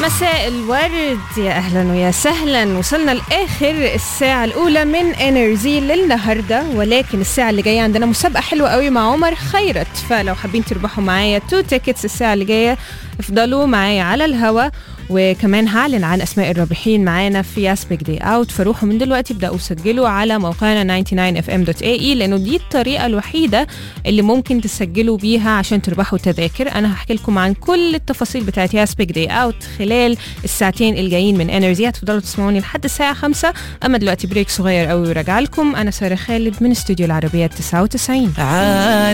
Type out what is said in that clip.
مساء الورد يا اهلا ويا سهلا وصلنا لاخر الساعه الاولى من انرجي للنهارده ولكن الساعه اللي جايه عندنا مسابقه حلوه قوي مع عمر خيرت فلو حابين تربحوا معايا تو تيكتس الساعه اللي جايه افضلوا معايا على الهوا وكمان هعلن عن اسماء الرابحين معانا في ياسبيك دي اوت فروحوا من دلوقتي ابداوا سجلوا على موقعنا 99fm.ae لانه دي الطريقه الوحيده اللي ممكن تسجلوا بيها عشان تربحوا تذاكر انا هحكي لكم عن كل التفاصيل بتاعت ياسبيك دي اوت خلال الساعتين الجايين من انرجي هتفضلوا تسمعوني لحد الساعه 5 اما دلوقتي بريك صغير قوي وراجع لكم انا ساره خالد من استوديو العربيه 99 عالي